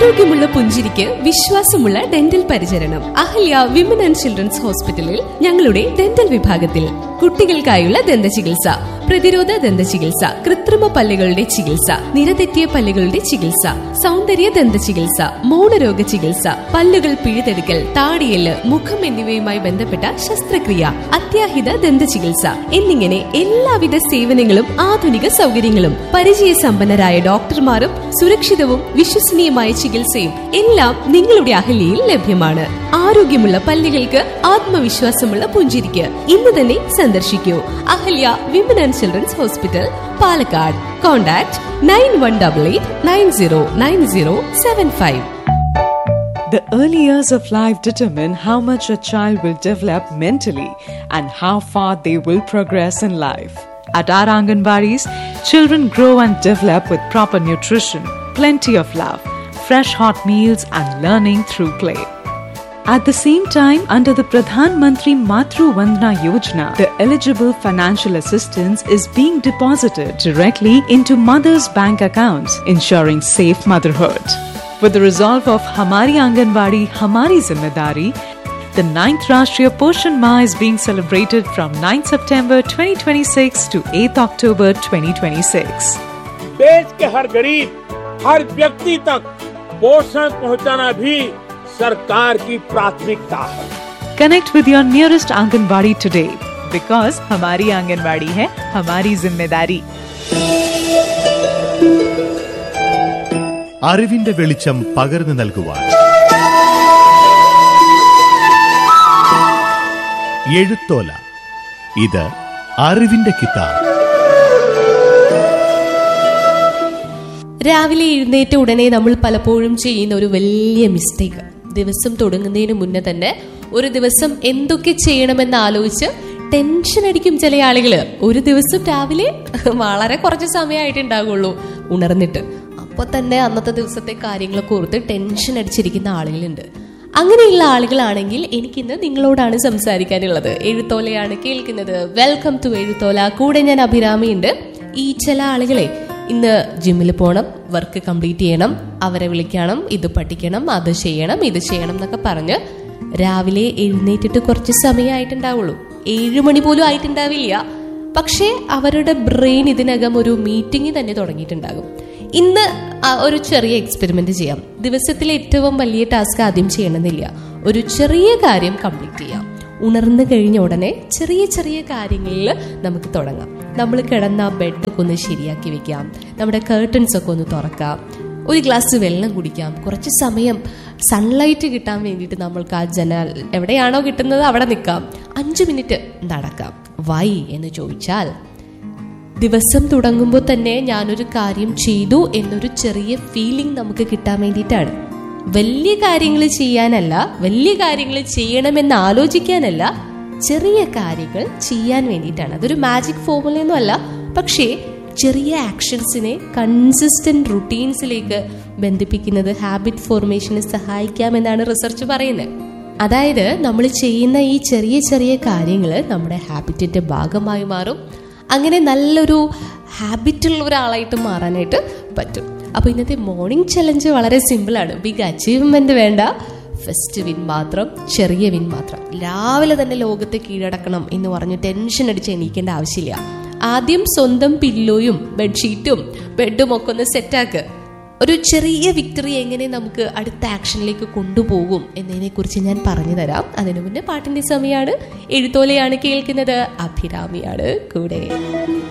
ആരോഗ്യമുള്ള പുഞ്ചിരിക്ക് വിശ്വാസമുള്ള ഡെന്റൽ പരിചരണം അഹല്യ വിമൻ ആൻഡ് ചിൽഡ്രൻസ് ഹോസ്പിറ്റലിൽ ഞങ്ങളുടെ ഡെന്റൽ വിഭാഗത്തിൽ കുട്ടികൾക്കായുള്ള ദന്ത ചികിത്സ പ്രതിരോധ ദന്ത ചികിത്സ കൃത്രിമ പല്ലുകളുടെ ചികിത്സ നിരതെറ്റിയ പല്ലുകളുടെ ചികിത്സ സൗന്ദര്യ ദന്ത ചികിത്സ മൗനരോഗ ചികിത്സ പല്ലുകൾ പിഴുതെടുക്കൽ താടിയല് മുഖം എന്നിവയുമായി ബന്ധപ്പെട്ട ശസ്ത്രക്രിയ അത്യാഹിത ദന്ത ചികിത്സ എന്നിങ്ങനെ എല്ലാവിധ സേവനങ്ങളും ആധുനിക സൗകര്യങ്ങളും പരിചയസമ്പന്നരായ ഡോക്ടർമാരും സുരക്ഷിതവും വിശ്വസനീയമായ ചികിത്സയും എല്ലാം നിങ്ങളുടെ അഹല്യയിൽ ലഭ്യമാണ് ആരോഗ്യമുള്ള പല്ലുകൾക്ക് ആത്മവിശ്വാസമുള്ള പുഞ്ചിരിക്ക് ഇന്ന് തന്നെ സന്ദർശിക്കൂ Ahalya women and children's hospital Palakkad contact nine one double eight nine zero nine zero seven five The early years of life determine how much a child will develop mentally and how far they will progress in life. At our Anganwadis, children grow and develop with proper nutrition, plenty of love, fresh hot meals, and learning through play. At the same time, under the Pradhan Mantri Matru Vandana Yojana, the eligible financial assistance is being deposited directly into mothers' bank accounts, ensuring safe motherhood. With the resolve of Hamari Anganwadi, Hamari Zimmedari, the 9th Rashtriya Poshan Ma is being celebrated from 9th September 2026 to 8th October 2026. देश के हर गरीब हर व्यक्ति तक पोषण पहुंचाना भी सरकार की प्राथमिकता है Connect with your nearest Anganwadi today because Hamari Anganwadi hai Hamari Zimmedari. അറിവിന്റെ വെളിച്ചം പകർന്നു നൽകുവാൻ എഴുത്തോല ഇത് അറിവിന്റെ കിതാബ് രാവിലെ എഴുന്നേറ്റ ഉടനെ നമ്മൾ പലപ്പോഴും ചെയ്യുന്ന ഒരു വലിയ മിസ്റ്റേക്ക് ദിവസം തുടങ്ങുന്നതിന് മുന്നേ തന്നെ ഒരു ദിവസം എന്തൊക്കെ ചെയ്യണമെന്ന് ആലോചിച്ച് ടെൻഷൻ അടിക്കും ചില ആളുകള് ഒരു ദിവസം രാവിലെ വളരെ കുറച്ച് സമയമായിട്ടുണ്ടാകുള്ളൂ ഉണർന്നിട്ട് അപ്പൊ തന്നെ അന്നത്തെ ദിവസത്തെ കാര്യങ്ങളൊക്കെ ഓർത്ത് ടെൻഷൻ അടിച്ചിരിക്കുന്ന ആളുകളുണ്ട് അങ്ങനെയുള്ള ആളുകളാണെങ്കിൽ എനിക്കിന്ന് നിങ്ങളോടാണ് സംസാരിക്കാനുള്ളത് എഴുത്തോലയാണ് കേൾക്കുന്നത് വെൽക്കം ടു എഴുത്തോല കൂടെ ഞാൻ അഭിരാമിയുണ്ട് ഈ ചില ആളുകളെ ഇന്ന് ജിമ്മിൽ പോകണം വർക്ക് കംപ്ലീറ്റ് ചെയ്യണം അവരെ വിളിക്കണം ഇത് പഠിക്കണം അത് ചെയ്യണം ഇത് ചെയ്യണം എന്നൊക്കെ പറഞ്ഞ് രാവിലെ എഴുന്നേറ്റിട്ട് കുറച്ച് സമയമായിട്ടുണ്ടാവുള്ളൂ ഏഴു മണി പോലും ആയിട്ടുണ്ടാവില്ല പക്ഷേ അവരുടെ ബ്രെയിൻ ഇതിനകം ഒരു മീറ്റിംഗ് തന്നെ തുടങ്ങിയിട്ടുണ്ടാകും ഇന്ന് ആ ഒരു ചെറിയ എക്സ്പെരിമെന്റ് ചെയ്യാം ദിവസത്തിലെ ഏറ്റവും വലിയ ടാസ്ക് ആദ്യം ചെയ്യണമെന്നില്ല ഒരു ചെറിയ കാര്യം കംപ്ലീറ്റ് ചെയ്യാം ഉണർന്നു കഴിഞ്ഞ ഉടനെ ചെറിയ ചെറിയ കാര്യങ്ങളിൽ നമുക്ക് തുടങ്ങാം നമ്മൾ കിടന്ന ബെഡൊക്കെ ഒന്ന് ശരിയാക്കി വെക്കാം നമ്മുടെ കേർട്ടൻസ് ഒക്കെ ഒന്ന് തുറക്കാം ഒരു ഗ്ലാസ് വെള്ളം കുടിക്കാം കുറച്ച് സമയം സൺലൈറ്റ് കിട്ടാൻ വേണ്ടിയിട്ട് നമ്മൾക്ക് ആ ജനൽ എവിടെയാണോ കിട്ടുന്നത് അവിടെ നിൽക്കാം അഞ്ചു മിനിറ്റ് നടക്കാം വൈ എന്ന് ചോദിച്ചാൽ ദിവസം തുടങ്ങുമ്പോൾ തന്നെ ഞാനൊരു കാര്യം ചെയ്തു എന്നൊരു ചെറിയ ഫീലിംഗ് നമുക്ക് കിട്ടാൻ വേണ്ടിയിട്ടാണ് വലിയ കാര്യങ്ങൾ ചെയ്യാനല്ല വലിയ കാര്യങ്ങൾ ചെയ്യണമെന്ന് ആലോചിക്കാനല്ല ചെറിയ കാര്യങ്ങൾ ചെയ്യാൻ വേണ്ടിയിട്ടാണ് അതൊരു മാജിക് ഫോമുലയൊന്നും അല്ല പക്ഷേ ചെറിയ ആക്ഷൻസിനെ കൺസിസ്റ്റന്റ് റുട്ടീൻസിലേക്ക് ബന്ധിപ്പിക്കുന്നത് ഹാബിറ്റ് ഫോർമേഷന് സഹായിക്കാമെന്നാണ് റിസർച്ച് പറയുന്നത് അതായത് നമ്മൾ ചെയ്യുന്ന ഈ ചെറിയ ചെറിയ കാര്യങ്ങൾ നമ്മുടെ ഹാബിറ്റിന്റെ ഭാഗമായി മാറും അങ്ങനെ നല്ലൊരു ഹാബിറ്റുള്ള ഒരാളായിട്ട് മാറാനായിട്ട് പറ്റും അപ്പോൾ ഇന്നത്തെ മോർണിംഗ് ചലഞ്ച് വളരെ സിമ്പിളാണ് ബിഗ് അച്ചീവ്മെന്റ് വേണ്ട ഫസ്റ്റ് വിൻ മാത്രം ചെറിയ വിൻ മാത്രം രാവിലെ തന്നെ ലോകത്തെ കീഴടക്കണം എന്ന് പറഞ്ഞ് ടെൻഷൻ അടിച്ച് എണീക്കേണ്ട ആവശ്യമില്ല ആദ്യം സ്വന്തം പില്ലോയും ബെഡ്ഷീറ്റും ബെഡും ഒക്കെ ഒന്ന് സെറ്റാക്ക് ഒരു ചെറിയ വിക്ടറി എങ്ങനെ നമുക്ക് അടുത്ത ആക്ഷനിലേക്ക് കൊണ്ടുപോകും എന്നതിനെ കുറിച്ച് ഞാൻ പറഞ്ഞു തരാം അതിനു മുന്നേ പാട്ടിന്റെ സമയമാണ് എഴുത്തോലയാണ് കേൾക്കുന്നത് അഭിരാമിയാണ് കൂടെ